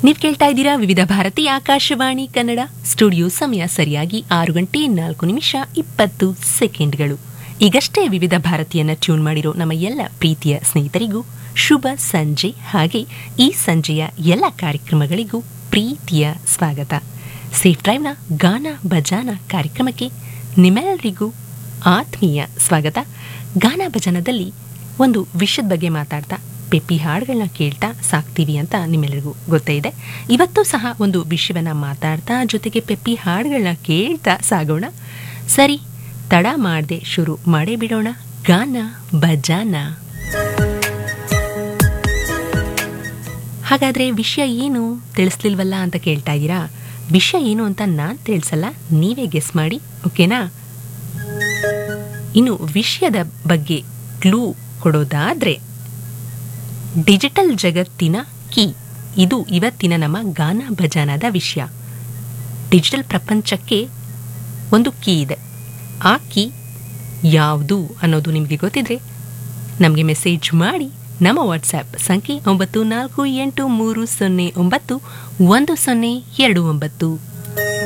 ನೀವು ಕೇಳ್ತಾ ಇದ್ದೀರಾ ವಿವಿಧ ಭಾರತಿ ಆಕಾಶವಾಣಿ ಕನ್ನಡ ಸ್ಟುಡಿಯೋ ಸಮಯ ಸರಿಯಾಗಿ ಆರು ಗಂಟೆ ನಾಲ್ಕು ನಿಮಿಷ ಇಪ್ಪತ್ತು ಸೆಕೆಂಡ್ಗಳು ಈಗಷ್ಟೇ ವಿವಿಧ ಭಾರತಿಯನ್ನ ಟ್ಯೂನ್ ಮಾಡಿರೋ ನಮ್ಮ ಎಲ್ಲ ಪ್ರೀತಿಯ ಸ್ನೇಹಿತರಿಗೂ ಶುಭ ಸಂಜೆ ಹಾಗೆ ಈ ಸಂಜೆಯ ಎಲ್ಲ ಕಾರ್ಯಕ್ರಮಗಳಿಗೂ ಪ್ರೀತಿಯ ಸ್ವಾಗತ ಸೇಫ್ ಡ್ರೈವ್ನ ಗಾನ ಬಜಾನ ಕಾರ್ಯಕ್ರಮಕ್ಕೆ ನಿಮ್ಮೆಲ್ಲರಿಗೂ ಆತ್ಮೀಯ ಸ್ವಾಗತ ಗಾನ ಭಜನದಲ್ಲಿ ಒಂದು ವಿಷಯದ ಬಗ್ಗೆ ಮಾತಾಡ್ತಾ ಪೆಪ್ಪಿ ಹಾಡುಗಳನ್ನ ಕೇಳ್ತಾ ಸಾಕ್ತೀವಿ ಅಂತ ನಿಮ್ಮೆಲ್ಲರಿಗೂ ಗೊತ್ತೇ ಇದೆ ಇವತ್ತು ಸಹ ಒಂದು ವಿಷಯವನ್ನ ಮಾತಾಡ್ತಾ ಜೊತೆಗೆ ಪೆಪ್ಪಿ ಹಾಡುಗಳನ್ನ ಕೇಳ್ತಾ ಸಾಗೋಣ ಸರಿ ತಡ ಮಾಡದೆ ಶುರು ಮಾಡೇ ಬಿಡೋಣ ಗಾನ ಬಜಾನ ಹಾಗಾದ್ರೆ ವಿಷಯ ಏನು ತಿಳಿಸ್ಲಿಲ್ವಲ್ಲ ಅಂತ ಕೇಳ್ತಾ ಇದ್ದೀರಾ ವಿಷಯ ಏನು ಅಂತ ನಾನು ತಿಳಿಸಲ್ಲ ನೀವೇ ಗೆಸ್ ಮಾಡಿ ಓಕೆನಾ ಇನ್ನು ವಿಷಯದ ಬಗ್ಗೆ ಕ್ಲೂ ಕೊಡೋದಾದ್ರೆ ಡಿಜಿಟಲ್ ಜಗತ್ತಿನ ಕೀ ಇದು ಇವತ್ತಿನ ನಮ್ಮ ಗಾನ ಭಜನದ ವಿಷಯ ಡಿಜಿಟಲ್ ಪ್ರಪಂಚಕ್ಕೆ ಒಂದು ಕೀ ಇದೆ ಆ ಕೀ ಯಾವುದು ಅನ್ನೋದು ನಿಮಗೆ ಗೊತ್ತಿದ್ರೆ ನಮಗೆ ಮೆಸೇಜ್ ಮಾಡಿ ನಮ್ಮ ವಾಟ್ಸ್ಆ್ಯಪ್ ಸಂಖ್ಯೆ ಒಂಬತ್ತು ನಾಲ್ಕು ಎಂಟು ಮೂರು ಸೊನ್ನೆ ಒಂಬತ್ತು ಒಂದು ಸೊನ್ನೆ ಎರಡು ಒಂಬತ್ತು